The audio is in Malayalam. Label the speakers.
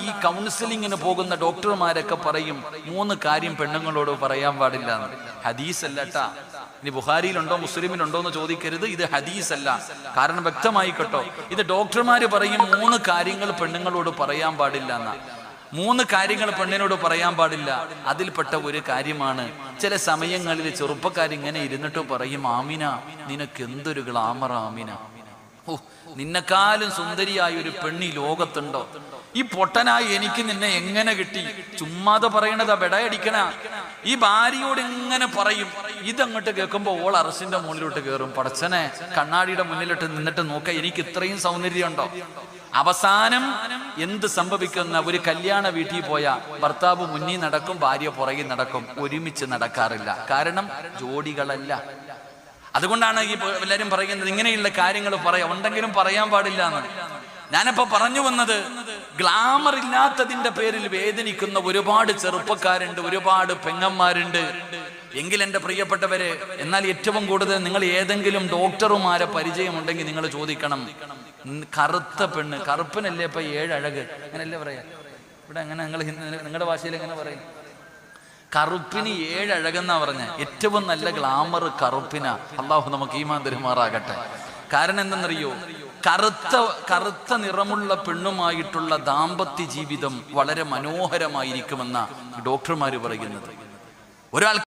Speaker 1: ഈ കൗൺസിലിങ്ങിന് പോകുന്ന ഡോക്ടർമാരൊക്കെ പറയും മൂന്ന് കാര്യം പെണ്ണുങ്ങളോട് പറയാൻ പാടില്ല എന്ന് ഹദീസ് അല്ലട്ടാ ഇനി ബുഹാരിയിലുണ്ടോ മുസ്ലിമിലുണ്ടോ എന്ന് ചോദിക്കരുത് ഇത് ഹദീസ് അല്ല കാരണം വ്യക്തമായി കേട്ടോ ഇത് ഡോക്ടർമാര് പറയും മൂന്ന് കാര്യങ്ങൾ പെണ്ണുങ്ങളോട് പറയാൻ പാടില്ല എന്നാ മൂന്ന് കാര്യങ്ങൾ പെണ്ണിനോട് പറയാൻ പാടില്ല അതിൽപ്പെട്ട ഒരു കാര്യമാണ് ചില സമയങ്ങളിൽ ചെറുപ്പക്കാരിങ്ങനെ ഇരുന്നിട്ട് പറയും ആമിന നിനക്ക് എന്തൊരു ഗ്ലാമർ ആമിന ഓ നിന്നെക്കാളും സുന്ദരിയായ ഒരു പെണ്ണി ലോകത്തുണ്ടോ ഈ പൊട്ടനായി എനിക്ക് നിന്നെ എങ്ങനെ കിട്ടി ചുമ്മാതെ പറയണതാ ബെടയടിക്കണ ഈ ഭാര്യയോട് ഇങ്ങനെ പറയും ഇതങ്ങോട്ട് കേൾക്കുമ്പോ ഓൾ അറസിന്റെ മുകളിലോട്ട് കയറും പടച്ചനെ കണ്ണാടിയുടെ മുന്നിലിട്ട് നിന്നിട്ട് നോക്ക എനിക്ക് ഇത്രയും സൗന്ദര്യമുണ്ടോ അവസാനം എന്ത് സംഭവിക്കുന്ന ഒരു കല്യാണ വീട്ടിൽ പോയ ഭർത്താവ് മുന്നിൽ നടക്കും ഭാര്യ പുറകിൽ നടക്കും ഒരുമിച്ച് നടക്കാറില്ല കാരണം ജോഡികളല്ല അതുകൊണ്ടാണ് ഈ പ- എല്ലാരും പറയുന്നത് ഇങ്ങനെയുള്ള കാര്യങ്ങൾ പറയാം ഉണ്ടെങ്കിലും പറയാൻ പാടില്ല എന്ന് ഞാനിപ്പോ പറഞ്ഞു വന്നത് ഗ്ലാമർ ഇല്ലാത്തതിന്റെ പേരിൽ വേദനിക്കുന്ന ഒരുപാട് ചെറുപ്പക്കാരുണ്ട് ഒരുപാട് പെങ്ങന്മാരുണ്ട് എങ്കിൽ എൻ്റെ പ്രിയപ്പെട്ടവരെ എന്നാൽ ഏറ്റവും കൂടുതൽ നിങ്ങൾ ഏതെങ്കിലും ഡോക്ടറുമാരെ പരിചയമുണ്ടെങ്കിൽ നിങ്ങൾ ചോദിക്കണം ഉം, കറുത്ത പെണ്ണ് കറുപ്പനല്ലേ ഇപ്പൊ ഏഴഴക് അങ്ങനല്ലേ പറയാ ഇവിടെ അങ്ങനെ നിങ്ങൾ നിങ്ങളുടെ ഭാഷയിൽ എങ്ങനെ പറയും കറുപ്പിന് ഏഴഴകെന്നാ പറഞ്ഞ ഏറ്റവും നല്ല ഗ്ലാമർ കറുപ്പിന അള്ളാഹു നമുക്ക് ഈമാൻ തരുമാറാകട്ടെ കാരണം എന്തെന്നറിയോ കറുത്ത കറുത്ത നിറമുള്ള പെണ്ണുമായിട്ടുള്ള ദാമ്പത്യ ജീവിതം വളരെ മനോഹരമായിരിക്കുമെന്ന ഡോക്ടർമാര് പറയുന്നത് ഒരാൾ